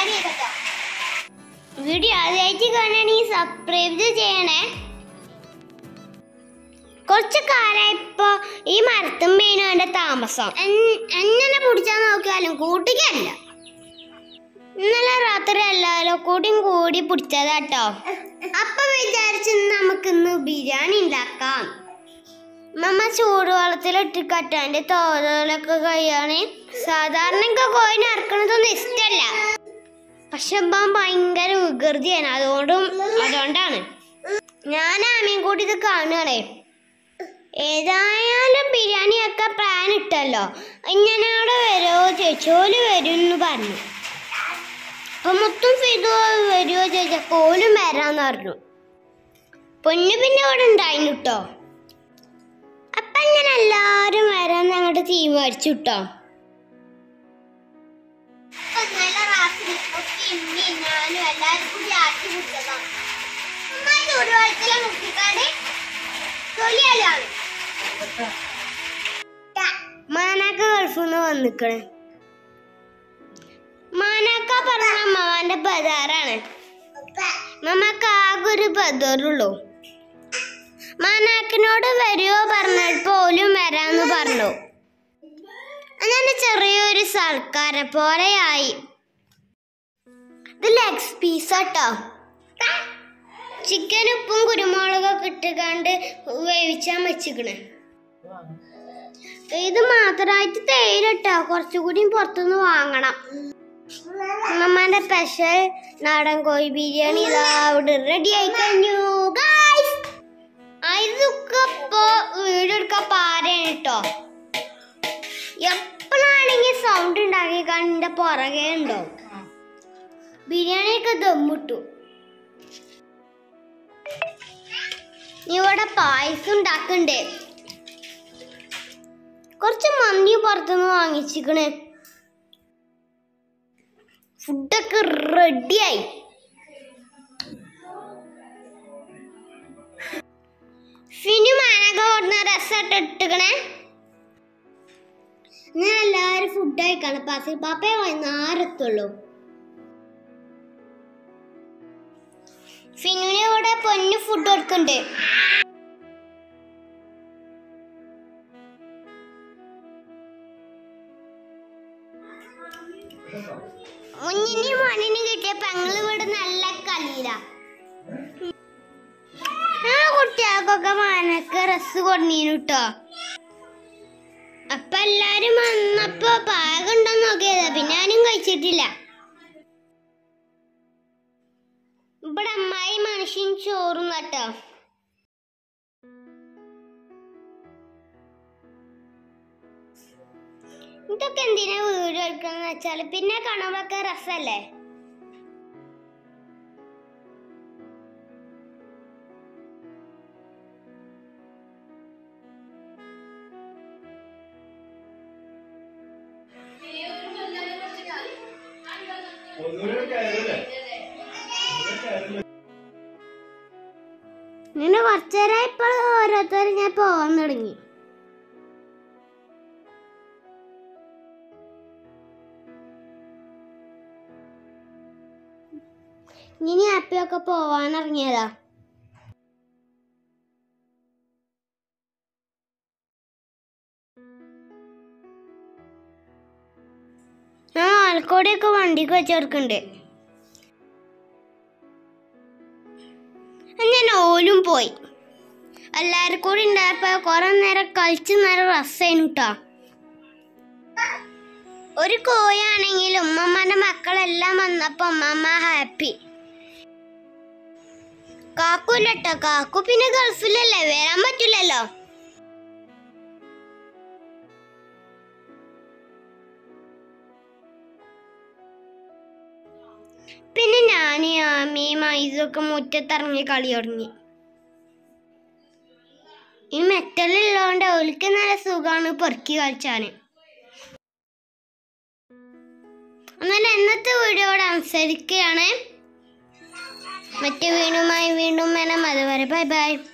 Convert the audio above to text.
ബിരിയാണി ചെയ്തോ വീഡിയോ ആദ്യമായിട്ട് കാണുകയാണെങ്കിൽ സബ്സ്ക്രൈബ് ചെയ്യണേ കുറച്ച് കാലമായിപ്പോ ഈ മരത്തുമ്പേനും എന്റെ താമസം എൻ- എന്നെ പിടിച്ചാൽ നോക്കിയാലും കൂട്ടിക്കല്ല ഇന്നലെ രാത്രി എല്ലാവരും കൂടിയും കൂടി പിടിച്ചതാട്ടോ അപ്പൊ വിചാരിച്ച് നമുക്ക് ഇന്ന് ബിരിയാണി ഉണ്ടാക്കാം മമ്മ ചൂടുവെള്ളത്തിലിട്ട് കട്ടാൻ്റെ തോതലൊക്കെ കഴിയാണ് സാധാരണ എനിക്ക് കോയിന് ഇറക്കണതൊന്നും ഇഷ്ടല്ല പക്ഷെ ഇപ്പം ഭയങ്കര വികൃതിയാണ് അതുകൊണ്ടും അതുകൊണ്ടാണ് ഞാൻ ആമയും കൂടി ഇത് കാണുകയാണേ ഏതായാലും ബിരിയാണിയൊക്കെ പ്ലാൻ ഇട്ടല്ലോ ഇങ്ങനോടെ വരുമോ ചേച്ചോല് വരും എന്ന് പറഞ്ഞു അപ്പൊ മൊത്തം ഫിദു വരുമോ ചോദിച്ചപ്പോ ഓലും വരാന്ന് പറഞ്ഞു പൊന്നു പിന്നെ ഇവിടെ ഉണ്ടായിരുന്നു കേട്ടോ അപ്പൊ ഇങ്ങനെ എല്ലാരും വരാന്ന് അങ്ങോട്ട് തീരുമാനിച്ചു കേട്ടോ ഞാനും എല്ലാരും കൂടി ആക്കി കുടിച്ചതാണ് ചൂടുവെള്ളത്തിലെ മുക്കിക്കാട് തൊലിയല്ലാണ് മാനാക്ക ഗൾഫിൽ നിന്ന് വന്നിക്കണേ മാനാക്ക പറഞ്ഞ അമ്മമാന്റെ ബദാറാണ് മമ്മക്ക് ആകെ ഒരു ബദറുള്ളൂ മാനാക്കിനോട് വരുമോ പറഞ്ഞാൽ പോലും വരാന്ന് പറഞ്ഞു അങ്ങനെ ചെറിയൊരു സൽക്കാരം പോലെയായി ഇത് ലെഗ് പീസാട്ടോ ചിക്കൻ ഉപ്പും കുരുമുളകൊക്കെ ഇട്ടുകാണ്ട് വേവിച്ചാൻ വെച്ചിക്കണ് ഇത് മാത്രമായിട്ട് തേയിലട്ടോ കുറച്ചുകൂടി പുറത്തുനിന്ന് വാങ്ങണം അമ്മമ്മന്റെ സ്പെഷ്യൽ നാടൻ കോഴി ബിരിയാണി ഇതാ അവിടെ റെഡി ആയി കഴിഞ്ഞു ഗായ്സ് ഇതൊക്കെ ഇപ്പൊ വീഡിയോ എടുക്കാൻ പാരയാണ് കേട്ടോ എപ്പോഴാണെങ്കിൽ സൗണ്ട് ഉണ്ടാക്കി കണ്ട പുറകെ ഉണ്ടാവും ബിരിയാണിയൊക്കെ ദമ്മിട്ടു നീ ഇവിടെ പായസം ഉണ്ടാക്കണ്ടേ കുറച്ച് മന്തി പുറത്തുനിന്ന് വാങ്ങിച്ചിക്കണ് ഫുഡൊക്കെ റെഡിയായി ഫിനു മാനക ഓടുന്ന രസമായിട്ട് ഇട്ടുക്കണേ ഞാൻ എല്ലാവരും ഫുഡ് കഴിക്കാണ് പാസിൽ പാപ്പയെ വൈകുന്നേരത്തുള്ളൂ ഫിനുവിന് ഇവിടെ പൊന്നു ഫുഡ് കൊടുക്കുന്നുണ്ട് മുന്നിന് മോനിന് കിട്ടിയ പെങ്ങള് ഇവിടെ നല്ല കളിയില ആ കുട്ടികൾക്കൊക്കെ മാനക്ക് റസ് കൊണ്ടീനു കേട്ടോ അപ്പൊ എല്ലാരും വന്നപ്പോ പാകം ഉണ്ടോന്ന് നോക്കിയതാ പിന്നെ ആരും കഴിച്ചിട്ടില്ല ഇവിടെ അമ്മായി മനുഷ്യൻ ചോറും കേട്ടോ ഇതൊക്കെ എന്തിനാ വീഡിയോ എടുക്കാന്ന് വെച്ചാല് പിന്നെ കാണുമ്പോഴൊക്കെ രസല്ലേ ഇങ്ങനെ കുറച്ചേരായി ഇപ്പോൾ ഓരോരുത്തർ ഞാൻ പോകാൻ തുടങ്ങി ഇനി ആപ്പിയൊക്കെ പോവാൻ ഇറങ്ങിയതാ ഞാൻ ആൽക്കോടെയൊക്കെ വണ്ടിക്ക് വെച്ചെടുക്കുന്നുണ്ട് ഞാൻ ഓലും പോയി എല്ലാരും കൂടി ഉണ്ടായപ്പോ കുറെ നേരം കളിച്ച് നേരം രസേനു കേട്ടോ ഒരു കോയാണെങ്കിൽ ഉമ്മമ്മന്റെ മക്കളെല്ലാം വന്നപ്പോ ഉമ്മമ്മ ഹാപ്പി കാക്കൂല്ലട്ടോ കാക്കു പിന്നെ ഗൾഫിലല്ലേ വരാൻ പറ്റില്ലല്ലോ പിന്നെ ഞാന് ആമയും മൈസൊക്കെ മുറ്റത്തിറങ്ങി കളി തുടങ്ങി ഈ മെറ്റലുള്ളതുകൊണ്ട് അവൾക്ക് നല്ല സുഖമാണ് പെറുക്കി കളിച്ചാന് എന്നാൽ ഇന്നത്തെ വീഡിയോയോട് അനുസരിക്കുകയാണ് മറ്റു വീണ്ടുമായി വീണ്ടും വേണം അതുവരെ ബൈ ബൈ